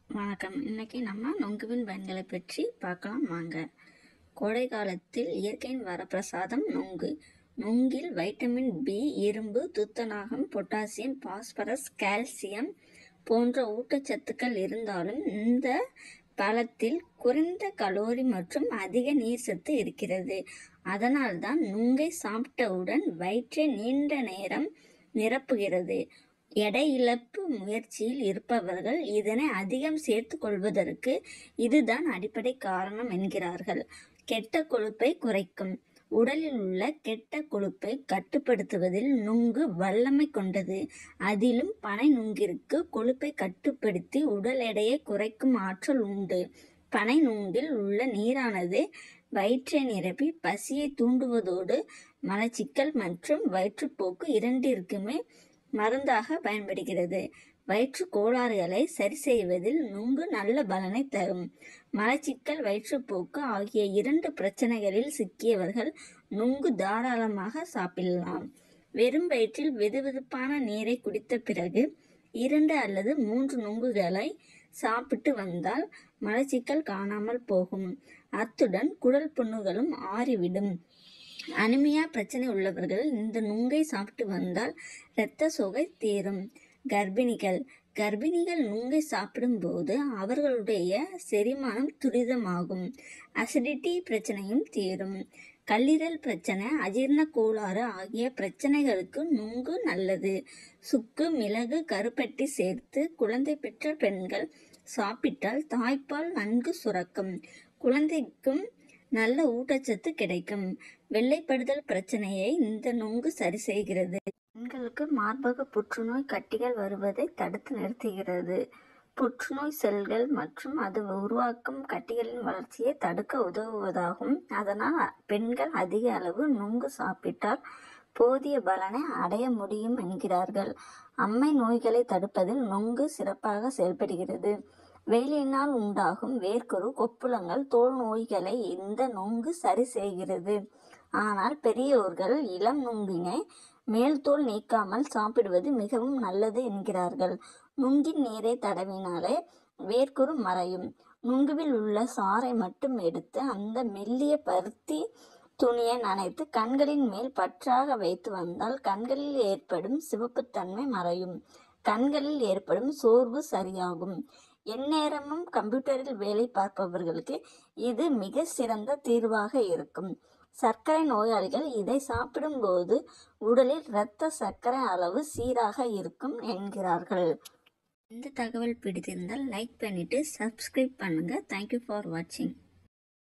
வணக்கம் இன்னைக்கு நம்ம நொங்குவின் பயன்களை பற்றி பார்க்கலாம் வாங்க கோடை காலத்தில் இயற்கையின் வரப்பிரசாதம் நொங்கு நொங்கில் வைட்டமின் பி இரும்பு துத்தநாகம் பொட்டாசியம் பாஸ்பரஸ் கால்சியம் போன்ற ஊட்டச்சத்துக்கள் இருந்தாலும் இந்த பழத்தில் குறைந்த கலோரி மற்றும் அதிக நீர் சத்து இருக்கிறது அதனால்தான் நுங்கை சாப்பிட்டவுடன் வயிற்றை நீண்ட நேரம் நிரப்புகிறது எடை இழப்பு முயற்சியில் இருப்பவர்கள் இதனை அதிகம் சேர்த்து கொள்வதற்கு இதுதான் அடிப்படை காரணம் என்கிறார்கள் கெட்ட கொழுப்பை குறைக்கும் உடலில் உள்ள கெட்ட கொழுப்பை கட்டுப்படுத்துவதில் நுங்கு வல்லமை கொண்டது அதிலும் பனை நுங்கிற்கு கொழுப்பை கட்டுப்படுத்தி உடல் எடையை குறைக்கும் ஆற்றல் உண்டு பனை நுங்கில் உள்ள நீரானது வயிற்றை நிரப்பி பசியை தூண்டுவதோடு மலச்சிக்கல் மற்றும் வயிற்றுப்போக்கு இரண்டிற்குமே மருந்தாக பயன்படுகிறது வயிற்று கோளாறுகளை சரி செய்வதில் நுங்கு நல்ல பலனை தரும் மலச்சிக்கல் வயிற்றுப்போக்கு ஆகிய இரண்டு பிரச்சனைகளில் சிக்கியவர்கள் நுங்கு தாராளமாக சாப்பிடலாம் வெறும் வயிற்றில் வெதுவெதுப்பான நீரை குடித்த பிறகு இரண்டு அல்லது மூன்று நுங்குகளை சாப்பிட்டு வந்தால் மலச்சிக்கல் காணாமல் போகும் அத்துடன் குடல் புண்ணுகளும் ஆறிவிடும் அனிமியா பிரச்சனை உள்ளவர்கள் இந்த நுங்கை சாப்பிட்டு வந்தால் இரத்த சோகை தீரும் கர்ப்பிணிகள் கர்ப்பிணிகள் நுங்கை சாப்பிடும்போது அவர்களுடைய செரிமானம் துரிதமாகும் அசிடிட்டி பிரச்சனையும் தீரும் கல்லீரல் பிரச்சனை அஜீர்ண கோளாறு ஆகிய பிரச்சனைகளுக்கு நுங்கு நல்லது சுக்கு மிளகு கருப்பட்டி சேர்த்து குழந்தை பெற்ற பெண்கள் சாப்பிட்டால் தாய்ப்பால் நன்கு சுரக்கும் குழந்தைக்கும் நல்ல ஊட்டச்சத்து கிடைக்கும் வெள்ளைப்படுதல் பிரச்சனையை இந்த நொங்கு சரி செய்கிறது பெண்களுக்கு மார்பக புற்றுநோய் கட்டிகள் வருவதை தடுத்து நிறுத்துகிறது புற்றுநோய் செல்கள் மற்றும் அது உருவாக்கும் கட்டிகளின் வளர்ச்சியை தடுக்க உதவுவதாகும் அதனால் பெண்கள் அதிக அளவு நுங்கு சாப்பிட்டால் போதிய பலனை அடைய முடியும் என்கிறார்கள் அம்மை நோய்களை தடுப்பதில் நொங்கு சிறப்பாக செயல்படுகிறது வெயிலினால் உண்டாகும் வேர்க்குரு கொப்புளங்கள் தோல் நோய்களை இந்த நொங்கு சரி செய்கிறது ஆனால் பெரியோர்கள் இளம் நுங்கினை மேல் தோல் நீக்காமல் சாப்பிடுவது மிகவும் நல்லது என்கிறார்கள் நுங்கின் நீரை தடவினாலே வேர்க்குரு மறையும் நுங்குவில் உள்ள சாறை மட்டும் எடுத்து அந்த மெல்லிய பருத்தி துணியை நனைத்து கண்களின் மேல் பற்றாக வைத்து வந்தால் கண்களில் ஏற்படும் சிவப்புத்தன்மை மறையும் கண்களில் ஏற்படும் சோர்வு சரியாகும் எந்நேரமும் கம்ப்யூட்டரில் வேலை பார்ப்பவர்களுக்கு இது மிக சிறந்த தீர்வாக இருக்கும் சர்க்கரை நோயாளிகள் இதை சாப்பிடும்போது உடலில் இரத்த சர்க்கரை அளவு சீராக இருக்கும் என்கிறார்கள் இந்த தகவல் பிடித்திருந்தால் லைக் பண்ணிவிட்டு சப்ஸ்கிரைப் பண்ணுங்கள் தேங்க்யூ ஃபார் வாட்சிங்